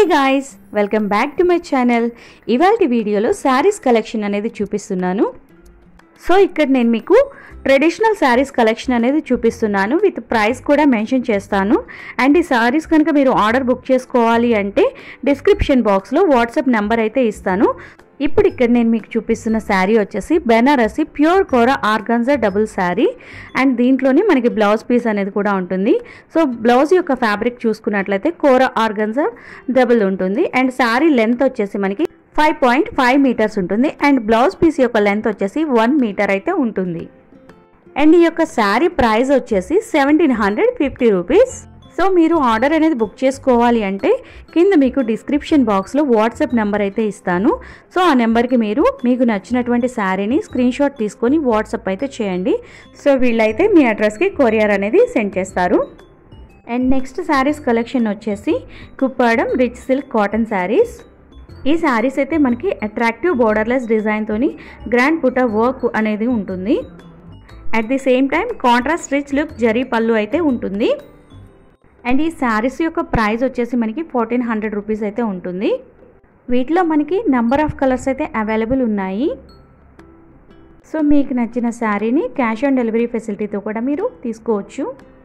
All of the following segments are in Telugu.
guys welcome back to my channel ఇవాళ వీడియోలో శారీస్ కలెక్షన్ అనేది చూపిస్తున్నాను సో ఇక్కడ నేను మీకు ట్రెడిషనల్ శారీస్ కలెక్షన్ అనేది చూపిస్తున్నాను విత్ ప్రైస్ కూడా మెన్షన్ చేస్తాను అండ్ ఈ శారీస్ కనుక మీరు ఆర్డర్ బుక్ చేసుకోవాలి అంటే డిస్క్రిప్షన్ బాక్స్లో వాట్సాప్ నెంబర్ అయితే ఇస్తాను ఇప్పుడు ఇక్కడ నేను మీకు చూపిస్తున్న శారీ వచ్చేసి Banarasi pure kora organza double sari and దీంట్లోనే మనకి బ్లౌజ్ పీస్ అనేది కూడా ఉంటుంది సో బ్లౌజ్ యొక్క ఫ్యాబ్రిక్ చూసుకున్నట్లయితే కోరా ఆర్గాన్జా డబుల్ ఉంటుంది అండ్ శారీ లెంత్ వచ్చేసి మనకి ఫైవ్ పాయింట్ ఫైవ్ మీటర్స్ ఉంటుంది అండ్ బ్లౌజ్ పీస్ యొక్క లెంత్ వచ్చేసి వన్ మీటర్ అయితే ఉంటుంది అండ్ ఈ యొక్క శారీ ప్రైస్ వచ్చేసి seventeen hundred fifty rupees so మీరు ఆర్డర్ అనేది బుక్ చేసుకోవాలి అంటే కింద మీకు డిస్క్రిప్షన్ బాక్స్లో వాట్సాప్ నెంబర్ అయితే ఇస్తాను సో ఆ నెంబర్కి మీరు మీకు నచ్చినటువంటి శారీని స్క్రీన్ షాట్ తీసుకొని వాట్సాప్ అయితే చేయండి సో వీళ్ళైతే మీ అడ్రస్కి కొరియర్ అనేది సెండ్ చేస్తారు అండ్ నెక్స్ట్ శారీస్ కలెక్షన్ వచ్చేసి Kuppadam rich silk cotton saris ఈ శారీస్ అయితే మనకి అట్రాక్టివ్ బోర్డర్లెస్ డిజైన్తోని గ్రాండ్ పుటా వర్క్ అనేది ఉంటుంది at the same time contrast rich look zari పళ్ళు అయితే ఉంటుంది అండ్ ఈ శారీస్ యొక్క ప్రైస్ వచ్చేసి మనకి ఫోర్టీన్ హండ్రెడ్ రూపీస్ అయితే ఉంటుంది వీటిలో మనకి నెంబర్ ఆఫ్ కలర్స్ అయితే అవైలబుల్ ఉన్నాయి సో మీకు నచ్చిన శారీని క్యాష్ ఆన్ డెలివరీ ఫెసిలిటీతో కూడా మీరు తీసుకోవచ్చు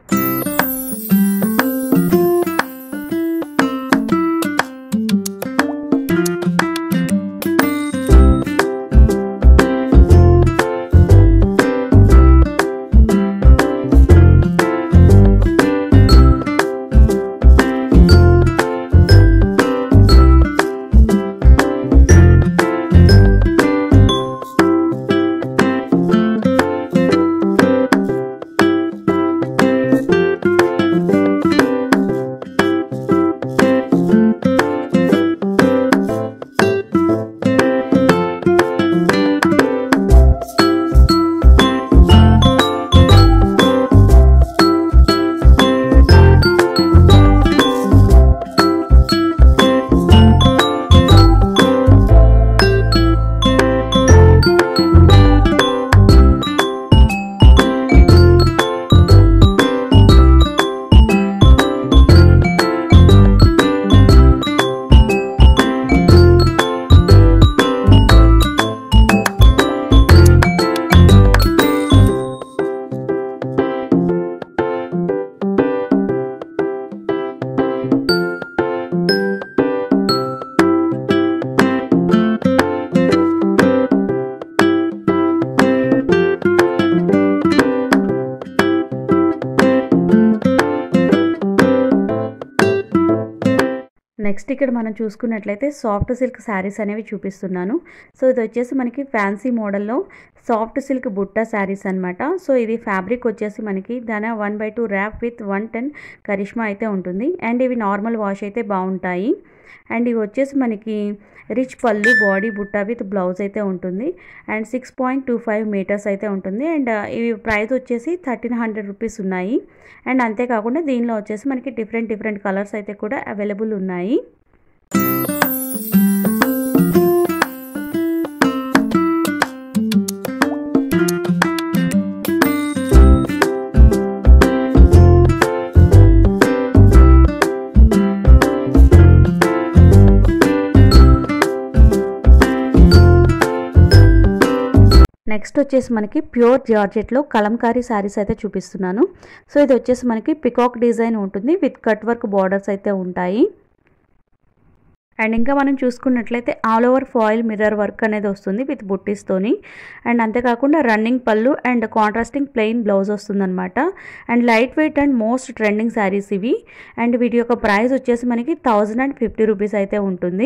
నెక్స్ట్ ఇక్కడ మనం చూసుకున్నట్లయితే సాఫ్ట్ సిల్క్ శారీస్ అనేవి చూపిస్తున్నాను సో ఇది వచ్చేసి మనకి ఫ్యాన్సీ మోడల్లో సాఫ్ట్ సిల్క్ బుట్ట శారీస్ అనమాట సో ఇది ఫ్యాబ్రిక్ వచ్చేసి మనకి దాని one by two wrap with one ten Karishma అయితే ఉంటుంది అండ్ ఇవి నార్మల్ వాష్ అయితే బాగుంటాయి అండ్ ఇవి వచ్చేసి మనకి రిచ్ పళ్ళు బాడీ బుట్ట విత్ బ్లౌజ్ అయితే ఉంటుంది and six point two five metres అయితే ఉంటుంది అండ్ ఇవి ప్రైస్ వచ్చేసి థర్టీన్ హండ్రెడ్ రూపీస్ ఉన్నాయి అండ్ అంతేకాకుండా దీనిలో వచ్చేసి మనకి డిఫరెంట్ డిఫరెంట్ కలర్స్ అయితే కూడా అవైలబుల్ ఉన్నాయి నెక్స్ట్ వచ్చేసి మనకి ప్యూర్ జార్జెట్లో కలంకారీ శారీస్ అయితే చూపిస్తున్నాను సో ఇది వచ్చేసి మనకి పికాక్ డిజైన్ ఉంటుంది విత్ కట్ వర్క్ బార్డర్స్ అయితే ఉంటాయి అండ్ ఇంకా మనం చూసుకున్నట్లయితే all over foil mirror work అనేది వస్తుంది విత్ బుట్టీస్తోని అండ్ అంతేకాకుండా రన్నింగ్ పళ్ళు అండ్ కాంట్రాస్టింగ్ ప్లెయిన్ బ్లౌజ్ వస్తుందన్నమాట and light weight and most trending saris ఇవి అండ్ వీటి యొక్క ప్రైస్ వచ్చేసి మనకి థౌజండ్ అండ్ ఫిఫ్టీ రూపీస్ అయితే ఉంటుంది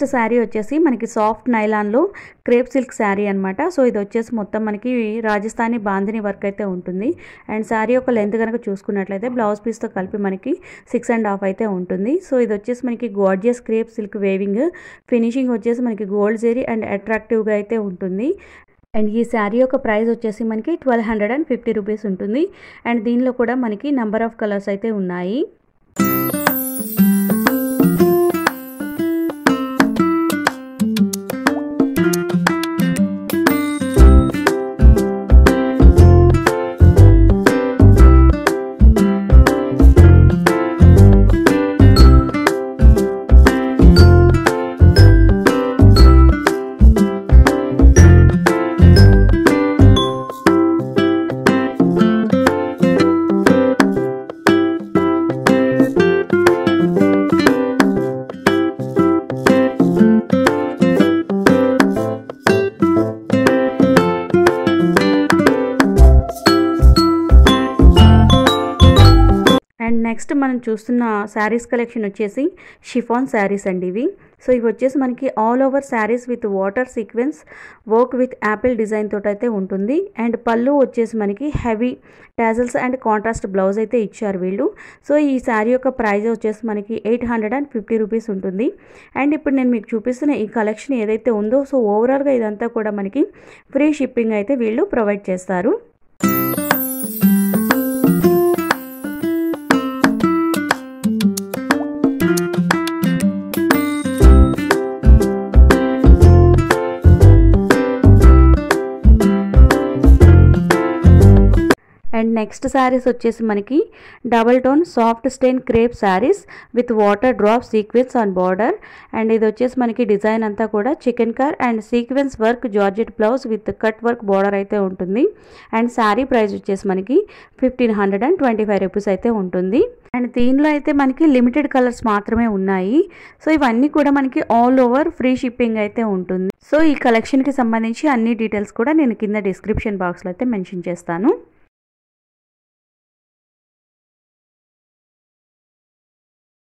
నెక్స్ట్ శారీ వచ్చేసి మనకి సాఫ్ట్ నైలాన్లో క్రేప్ సిల్క్ శారీ అనమాట సో ఇది వచ్చేసి మొత్తం మనకి రాజస్థానీ బాందిని వర్క్ అయితే ఉంటుంది అండ్ శారీ యొక్క లెంత్ కనుక చూసుకున్నట్లయితే బ్లౌజ్ పీస్తో కలిపి మనకి సిక్స్ అండ్ హాఫ్ అయితే ఉంటుంది సో ఇది వచ్చేసి మనకి gorgeous crepe silk weaving finishing వచ్చేసి మనకి గోల్డ్ జెరీ అండ్ అట్రాక్టివ్గా అయితే ఉంటుంది అండ్ ఈ శారీ యొక్క ప్రైస్ వచ్చేసి మనకి twelve hundred and fifty rupees ఉంటుంది అండ్ దీనిలో కూడా మనకి నెంబర్ ఆఫ్ కలర్స్ అయితే ఉన్నాయి అండ్ నెక్స్ట్ మనం చూస్తున్న శారీస్ కలెక్షన్ వచ్చేసి షిఫాన్ శారీస్ అండి ఇవి సో ఇవి వచ్చేసి మనకి all over saris with water sequence work with apple design తోటి అయితే ఉంటుంది అండ్ పళ్ళు వచ్చేసి మనకి heavy tassels and contrast blouse అయితే ఇచ్చారు వీళ్ళు సో ఈ శారీ యొక్క ప్రైస్ వచ్చేసి మనకి eight hundred and fifty rupees ఉంటుంది అండ్ ఇప్పుడు నేను మీకు చూపిస్తున్న ఈ కలెక్షన్ ఏదైతే ఉందో సో ఓవరాల్గా ఇదంతా కూడా మనకి ఫ్రీ షిప్పింగ్ అయితే వీళ్ళు ప్రొవైడ్ చేస్తారు అండ్ నెక్స్ట్ శారీస్ వచ్చేసి మనకి double tone soft satin crepe saris with water drop sequence on border and ఇది వచ్చేసి మనకి డిజైన్ అంతా కూడా chikankari and sequence work georgette blouse with cut work border అయితే ఉంటుంది అండ్ శారీ ప్రైస్ వచ్చేసి మనకి fifteen hundred and twenty five rupees అయితే ఉంటుంది అండ్ దీనిలో అయితే మనకి లిమిటెడ్ కలర్స్ మాత్రమే ఉన్నాయి సో ఇవన్నీ కూడా మనకి ఆల్ ఓవర్ ఫ్రీ షిప్పింగ్ అయితే ఉంటుంది సో ఈ కలెక్షన్కి సంబంధించి అన్ని డీటెయిల్స్ కూడా నేను కింద డిస్క్రిప్షన్ బాక్స్లో అయితే మెన్షన్ చేస్తాను